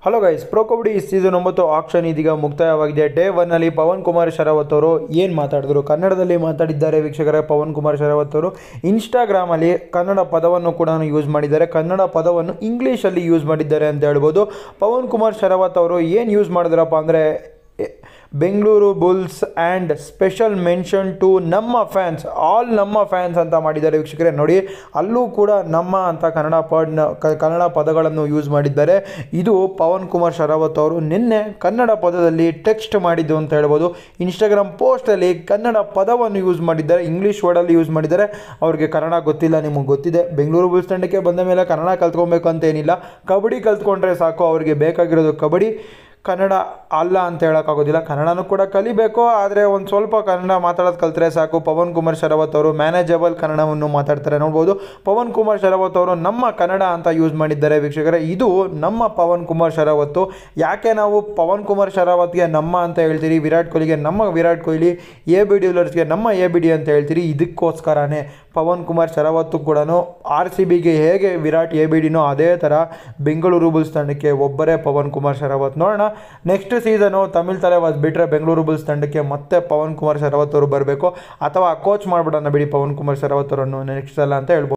hello guys pro kabaddi season ಒಂಬತ್ತು auction ಇದೀಗ ಮುಕ್ತಾಯವಾಗಿದೆ ಡೇ ಒನ್ನಲ್ಲಿ ಪವನ್ ಕುಮಾರ್ ಶರಾವತ್ ಅವರು ಏನು ಮಾತಾಡಿದ್ರು ಕನ್ನಡದಲ್ಲಿ ಮಾತಾಡಿದ್ದಾರೆ ವೀಕ್ಷಕರೇ ಪವನ್ ಕುಮಾರ್ ಶರಾವತ್ ಅವರು ಇನ್ಸ್ಟಾಗ್ರಾಮಲ್ಲಿ ಕನ್ನಡ ಪದವನ್ನು ಕೂಡ ಯೂಸ್ ಮಾಡಿದ್ದಾರೆ ಕನ್ನಡ ಪದವನ್ನು ಇಂಗ್ಲೀಷಲ್ಲಿ ಯೂಸ್ ಮಾಡಿದ್ದಾರೆ ಅಂತ ಹೇಳ್ಬೋದು ಪವನ್ ಕುಮಾರ್ ಶರಾವತ್ ಅವರು ಏನು ಯೂಸ್ ಮಾಡಿದ್ರಪ್ಪ ಅಂದರೆ Bengaluru Bulls and special mention to ನಮ್ಮ ಫ್ಯಾನ್ಸ್ ಆಲ್ ನಮ್ಮ ಫ್ಯಾನ್ಸ್ ಅಂತ ಮಾಡಿದ್ದಾರೆ ವೀಕ್ಷಕರೇ ನೋಡಿ ಅಲ್ಲೂ ಕೂಡ ನಮ್ಮ ಅಂತ ಕನ್ನಡ ಪಡ್ನ ಕ- ಕನ್ನಡ ಪದಗಳನ್ನು ಯೂಸ್ ಮಾಡಿದ್ದಾರೆ ಇದು ಪವನ್ ಕುಮಾರ್ ಶರಾವತ್ ಅವರು ನಿನ್ನೆ ಕನ್ನಡ ಪದದಲ್ಲಿ ಟೆಕ್ಸ್ಟ್ ಮಾಡಿದ್ದು ಅಂತ ಹೇಳ್ಬೋದು ಇನ್ಸ್ಟಾಗ್ರಾಮ್ ಪೋಸ್ಟಲ್ಲಿ ಕನ್ನಡ ಪದವನ್ನು ಯೂಸ್ ಮಾಡಿದ್ದಾರೆ ಇಂಗ್ಲೀಷ್ ವರ್ಡಲ್ಲಿ ಯೂಸ್ ಮಾಡಿದ್ದಾರೆ ಅವ್ರಿಗೆ ಕನ್ನಡ ಗೊತ್ತಿಲ್ಲ ನಿಮಗೆ ಗೊತ್ತಿದೆ ಬೆಂಗಳೂರು ಬುಲ್ಸ್ ತಂಡಕ್ಕೆ ಬಂದ ಮೇಲೆ ಕನ್ನಡ ಕಲ್ತ್ಕೊಬೇಕು ಅಂತ ಏನಿಲ್ಲ ಕಬಡ್ಡಿ ಕಲ್ತ್ಕೊಂಡ್ರೆ ಸಾಕು ಅವ್ರಿಗೆ ಬೇಕಾಗಿರೋದು ಕಬಡ್ಡಿ ಕನ್ನಡ ಅಲ್ಲ ಅಂತ ಹೇಳೋಕ್ಕಾಗೋದಿಲ್ಲ ಕನ್ನಡನೂ ಕೂಡ ಕಲಿಬೇಕು ಆದರೆ ಒಂದು ಸ್ವಲ್ಪ ಕನ್ನಡ ಮಾತಾಡೋದು ಕಲ್ತ್ರೆ ಸಾಕು ಪವನ್ ಕುಮಾರ್ ಶರಾವತ್ ಅವರು ಮ್ಯಾನೇಜಬಲ್ ಕನ್ನಡವನ್ನು ಮಾತಾಡ್ತಾರೆ ನೋಡ್ಬೋದು ಪವನ್ ಕುಮಾರ್ ಶರಾವತ್ ಅವರು ನಮ್ಮ ಕನ್ನಡ ಅಂತ ಯೂಸ್ ಮಾಡಿದ್ದಾರೆ ವೀಕ್ಷಕರೇ ಇದು ನಮ್ಮ ಪವನ್ ಕುಮಾರ್ ಶರಾವತ್ತು ಯಾಕೆ ನಾವು ಪವನ್ ಕುಮಾರ್ ಶರಾವತ್ಗೆ ನಮ್ಮ ಅಂತ ಹೇಳ್ತೀರಿ ವಿರಾಟ್ ಕೊಹ್ಲಿಗೆ ನಮ್ಮ ವಿರಾಟ್ ಕೊಹ್ಲಿ ಎ ಬಿ ಡಿವಿಲರ್ಸ್ಗೆ ನಮ್ಮ ಎ ಬಿ ಡಿ ಅಂತ ಹೇಳ್ತೀರಿ ಇದಕ್ಕೋಸ್ಕರನೇ ಪವನ್ ಕುಮಾರ್ ಶರಾವತ್ತು ಕೂಡ ಆರ್ ಸಿ ಬಿಗೆ ಹೇಗೆ ವಿರಾಟ್ ಎ ಬಿ ಡಿನೋ ಅದೇ ಥರ ಬೆಂಗಳೂರು ಬುಲ್ಸ್ ತಂಡಕ್ಕೆ ಒಬ್ಬರೇ ಪವನ್ ಕುಮಾರ್ ಶರಾವತ್ ನೋಡೋಣ ನೆಕ್ಸ್ಟ್ ಸೀಸನು ತಮಿಳ್ ತಲೆವಾಸ್ ಬಿಟ್ಟರೆ ಬೆಂಗಳೂರು ಬುಲ್ಸ್ ತಂಡಕ್ಕೆ ಮತ್ತೆ ಪವನ್ ಕುಮಾರ್ ಶರಾವತ್ ಅವರು ಬರಬೇಕು ಅಥವಾ ಕೋಚ್ ಮಾಡಿಬಿಡೋಣ ಬಿಡಿ ಪವನ್ ಕುಮಾರ್ ಶರಾವತ್ ಅವರನ್ನು ನೆಕ್ಸ್ಟ್ ಸಲ ಅಂತ ಹೇಳ್ಬೋದು